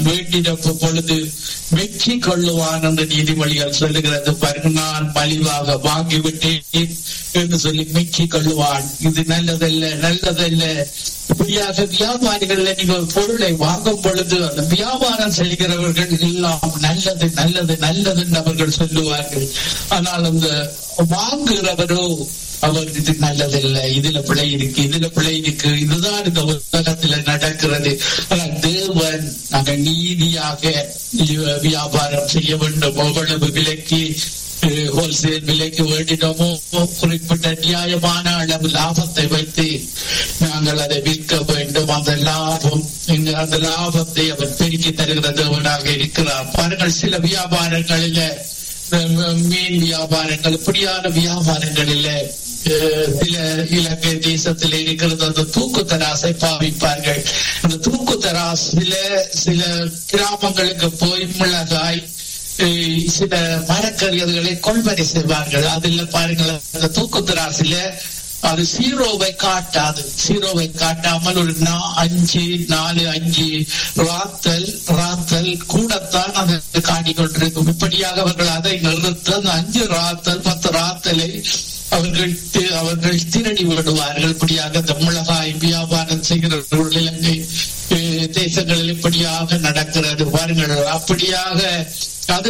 வேண்டின பொழுது வெற்றி கொள்ளுவான் என்று நீதிமொழிகள் சொல்லுகிறது பாருங்க நான் மலிவாக வாங்கிவிட்டேன் என்று சொல்லி மெச்சி கொள்ளுவான் இது நல்லதல்ல நல்லதல்ல இப்படியாக வியாபாரிகள் நீங்கள் பொருளை வாங்கும் பொழுது அந்த வியாபாரம் செய்கிறவர்கள் எல்லாம் நல்லது நல்லது நல்லது என்று அவர்கள் சொல்லுவார்கள் ஆனால் அந்த வாங்குகிறவரோ அவர் இது நல்லதில்லை இதுல பிழை இருக்கு இதுல பிழை இருக்கு இதுதான் இந்த உலகத்துல நடக்கிறது ஆனால் தேவன் நாங்கள் நீதியாக வியாபாரம் செய்ய வேண்டும் எவ்வளவு விலைக்கு ஹோல்சேல் விலைக்கு வேண்டினோமோ குறிப்பிட்ட நியாயமான அளவு லாபத்தை வைத்து நாங்கள் அதை விற்க வேண்டும் அந்த லாபம் அந்த லாபத்தை அவர் பெருக்கி தருகிற தேவனாக இருக்கிறார் பாருங்கள் சில வியாபாரங்களில மீன் வியாபாரங்கள் இப்படியான வியாபாரங்களில சில இலங்கை தேசத்தில் இருக்கிறது அந்த தூக்கு தராசை பாவிப்பார்கள் அந்த தூக்கு தராசில சில கிராமங்களுக்கு போய் மிளகாய் சில மரக்கறிகளை கொள்வனை செய்வார்கள் அதுல பாருங்கள் அந்த தூக்கு தராசில அது சீரோவை காட்டாது சீரோவை காட்டாமல் ஒரு அஞ்சு நாலு அஞ்சு ராத்தல் ராத்தல் கூடத்தான் அது காட்டிக்கொண்டிருக்கும் இப்படியாக அவர்கள் அதை நிறுத்த அந்த அஞ்சு ராத்தல் பத்து ராத்தலை அவர்கள் அவர்கள் திரடி விடுவார்கள் இப்படியாக தமிழகாய் வியாபாரம் செய்கிறவர்கள் இலங்கை தேசங்களில் இப்படியாக நடக்கிறது பாருங்கள் அப்படியாக